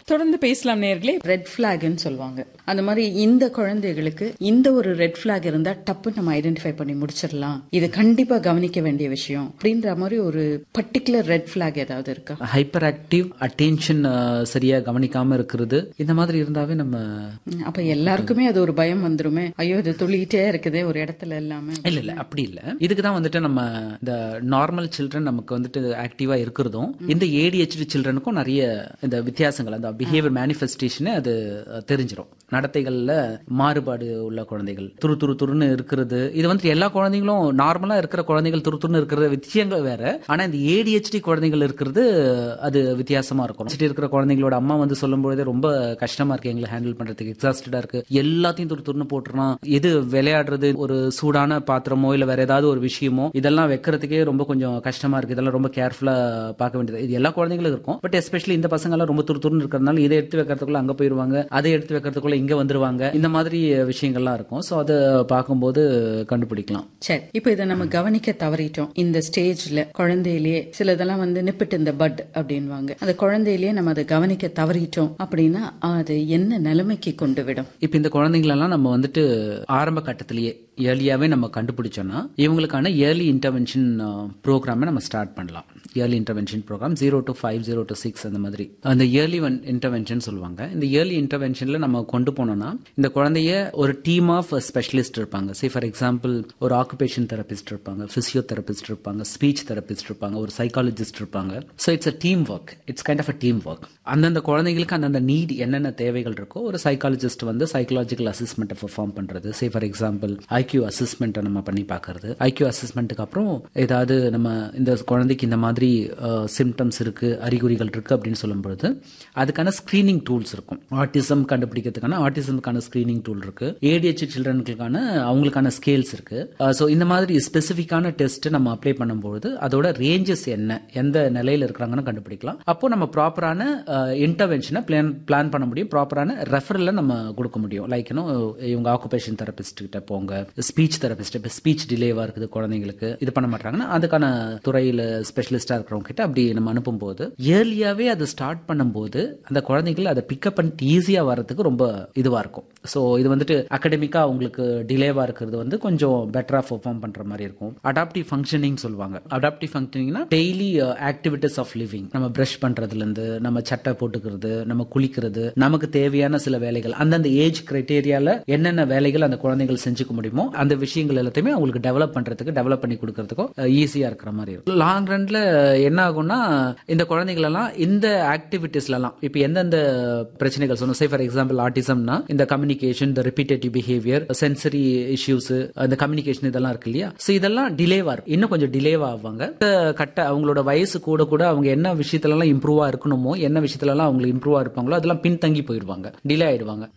தொடர்ந்து பேசலாம் நேர்களே ரெட் பிளாக்னு சொல்லுவாங்க அந்த மாதிரி இந்த குழந்தைகளுக்கு இந்த ஒரு ரெட் பிளாக் இருந்தா டப்பு நம்ம ஐடென்டிஃபை பண்ணி முடிச்சிடலாம் இது கண்டிப்பா கவனிக்க வேண்டிய விஷயம் அப்படின்ற மாதிரி ஒரு பர்டிகுலர் ரெட் பிளாக் ஏதாவது இருக்கா ஹைப்பர் ஆக்டிவ் அட்டென்ஷன் சரியா கவனிக்காம இருக்கிறது இந்த மாதிரி இருந்தாவே நம்ம ம், அப்ப எல்லாருக்குமே அது ஒரு பயம் வந்துருமே ஐயோ இது துள்ளிட்டே இருக்குதே ஒரு இடத்துல இல்லாம இல்ல இல்ல அப்படி இல்ல இதுக்கு தான் வந்துட்டு நம்ம இந்த நார்மல் சில்ட்ரன் நமக்கு வந்துட்டு ஆக்டிவா இருக்கிறதும் இந்த ஏடிஹெச்டி சில்ட்ரனுக்கும் நிறைய இந்த வித்தியாசங்கள் அந்த பிஹேவியர் மேனிஃபெஸ்டேஷன் அது அஹ், தெரிஞ்சிரும் நடத்தைகள்ல மாறுபாடு உள்ள குழந்தைகள் துரு துரு துருன்னு இருக்கிறது இது வந்துட்டு எல்லா குழந்தைங்களும் நார்மலா இருக்கிற குழந்தைகள் துரு துருன்னு இருக்கிற விஷயங்கள் வேற ஆனா இந்த ஏடிஹெச்டி குழந்தைகள் இருக்கிறது அது வித்தியாசமா இருக்கும் ADHD இருக்கிற குழந்தைங்களோட அம்மா வந்து சொல்லும் பொழுதே ரொம்ப கஷ்டமா இருக்கு எங்களை ஹேண்டில் பண்றதுக்கு எக்ஸாஸ்டடா இருக்கு எல்லாத்தையும் துரு துருன்னு போட்டுறான் எது விளையாடுறது ஒரு சூடான பாத்திரமோ இல்ல வேற ஏதாவது ஒரு விஷயமோ இதெல்லாம் வைக்கிறதுக்கே ரொம்ப கொஞ்சம் கஷ்டமா இருக்கு இதெல்லாம் ரொம்ப கேர்ஃபுல்லா பார்க்க வேண்டியது இது எல்லா குழந்தைங்களும் இருக்கும் பட் எஸ்பெஷலி இந்த பசங்க எல்லாம் ரொம்ப துரு துருன்னு இருக்கிறதுனால இதை எடுத்து வைக்கிறதுக்குள்ள அங்க போயிருவாங்க அதை எடுத்து வைக்கிறதுக்குள்ள இங்க வந்துருவாங்க இந்த மாதிரி விஷயங்கள்லாம் இருக்கும் சோ அதை பார்க்கும்போது கண்டுபிடிக்கலாம் சரி இப்போ இதை நம்ம கவனிக்க தவறிட்டோம் இந்த ஸ்டேஜ்ல குழந்தையிலேயே சிலதெல்லாம் வந்து நிப்பிட்டு இந்த பட் அப்படின்வாங்க அந்த குழந்தையிலேயே நம்ம அதை கவனிக்க தவறிட்டோம் அப்படின்னா அது என்ன நிலைமைக்கு கொண்டு விடும் இப்ப இந்த குழந்தைங்களெல்லாம் நம்ம வந்துட்டு ஆரம்ப கட்டத்திலேயே ஏர்லியாவே நம்ம கண்டுபிடிச்சோம்னா இவங்களுக்கான ஏர்லி இன்டர்வென்ஷன் ப்ரோக்ராமை நம்ம ஸ்டார்ட் பண்ணலாம் early intervention program zero to five zero to six அந்த மாதிரி அந்த இயர்லி ஒன் இன்டர்வென்ஷன் சொல்லுவாங்க இந்த இயர்லி இன்டர்வென்ஷன்ல நம்ம கொண்டு போனோம்னா இந்த குழந்தைய ஒரு டீம் ஆஃப் ஸ்பெஷலிஸ்ட் இருப்பாங்க சே ஃபார் எக்ஸாம்பிள் ஒரு ஆக்குபேஷன் தெரபிஸ்ட் இருப்பாங்க பிசியோதெரபிஸ்ட் இருப்பாங்க ஸ்பீச் தெரபிஸ்ட் இருப்பாங்க ஒரு சைக்காலஜிஸ்ட் இருப்பாங்க so it's a team work it's kind of a team work அந்தந்த குழந்தைங்களுக்கு அந்தந்த நீட் என்னென்ன தேவைகள் இருக்கோ ஒரு சைக்காலஜிஸ்ட் வந்து சைக்காலஜிக்கல் அசஸ்மெண்ட்டை பெர்ஃபார்ம் பண்றது சே ஃபார் எக்ஸாம்பிள் ஐக்யூ அசஸ்மெண்ட்டை நம்ம பண்ணி பார்க்கறது ஐக்யூ அசஸ்மெண்ட்டுக்கு அப்புறம் ஏதாவது நம்ம இந்த குழந்தைக்கு இந்த மாதிரி சிம்டம்ஸ் இருக்கு அறிகுறிகள் இருக்கு அப்படின்னு சொல்லும்பொழுது அதுக்கான ஸ்கிரீனிங் டூல்ஸ் இருக்கும் ஆட்டிசம் கண்டுபிடிக்கிறதுக்கான ஆட்டிசமுக்கான ஸ்கிரீனிங் டூல் இருக்கு ஏடிஹெச் சில்ட்ரனுக்கான அவங்களுக்கான ஸ்கேல்ஸ் இருக்கு ஸோ இந்த மாதிரி ஸ்பெசிஃபிக்கான டெஸ்ட் நம்ம அப்ளை பண்ணும்போது அதோட ரேஞ்சஸ் என்ன எந்த நிலையில இருக்கிறாங்கன்னு கண்டுபிடிக்கலாம் அப்போ நம்ம ப்ராப்பரான இன்டர்வென்ஷனை பிளான் பிளான் பண்ண முடியும் ப்ராப்பரான ரெஃபரல நம்ம கொடுக்க முடியும் லைக் இன்னும் இவங்க ஆக்குபேஷன் தெரபிஸ்ட் கிட்ட போங்க ஸ்பீச் தெரபிஸ்ட் இப்போ ஸ்பீச் டிலேவா இருக்குது குழந்தைங்களுக்கு இது பண்ண மாட்டாங்கன்னா அதுக்கான துறையில ஸ்பெஷலிஸ்டா இருக்கிறவங்க கிட்ட அப்படி நம்ம அனுப்பும்போது இயர்லியாவே அது ஸ்டார்ட் பண்ணும்போது அந்த குழந்தைகள் அதை பிக்கப் பண்ணிட்டு ஈஸியா வர்றதுக்கு ரொம்ப இதுவா இருக்கும் ஸோ இது வந்துட்டு அகடமிக்கா அவங்களுக்கு டிலேவா இருக்கிறது வந்து கொஞ்சம் பெட்டரா பெர்ஃபார்ம் பண்ற மாதிரி இருக்கும் அடாப்டிவ் ஃபங்க்ஷனிங் சொல்லுவாங்க அடாப்டிவ் ஃபங்க்ஷனிங்னா டெய்லி ஆக்டிவிட்டிஸ் ஆஃப் லிவிங் நம்ம பிரஷ் பண்றதுல இருந்து நம்ம சட்டை போட்டுக்கிறது நம்ம குளிக்கிறது நமக்கு தேவையான சில வேலைகள் அந்தந்த ஏஜ் கிரைட்டேரியால என்னென்ன வேலைகள் அந்த குழந்தைகள் செஞ்சுக்க முடியுமோ அந்த விஷயங்கள் எல்லாத்தையுமே அவங்களுக்கு டெவலப் பண்றதுக்கு டெவலப் பண்ணி கொடுக்கறதுக்கும் ஈஸியா இருக்கிற மாதிரி இருக்கும் லாங் ரன்ல என்ன ஆகும்னா இந்த குழந்தைகள் எல்லாம் இந்த ஆக்டிவிட்டிஸ்ல எல்லாம் இப்ப எந்தெந்த பிரச்சனைகள் சொன்னோம் சே ஃபார் எக்ஸாம்பிள் ஆட்டிசம்னா இந்த கம்யூனிகேஷன் இந்த ரிப்பீட்டேட்டிவ் பிஹேவியர் சென்சரி இஷ்யூஸ் அந்த கம்யூனிகேஷன் இதெல்லாம் இருக்கு இல்லையா சோ இதெல்லாம் டிலேவா இருக்கும் இன்னும் கொஞ்சம் டிலேவா ஆவாங்க இந்த கட்ட அவங்களோட வயசு கூட கூட அவங்க என்ன விஷயத்துல எல்லாம் இம்ப்ரூவா இருக்கணுமோ என்ன விஷயத்துல எல்லாம் அவங்க இம்ப்ரூவா இருப்பாங்களோ அதெல்லாம் பின்தங்கி போயிடுவாங்க டிலே ஆயிடுவாங்க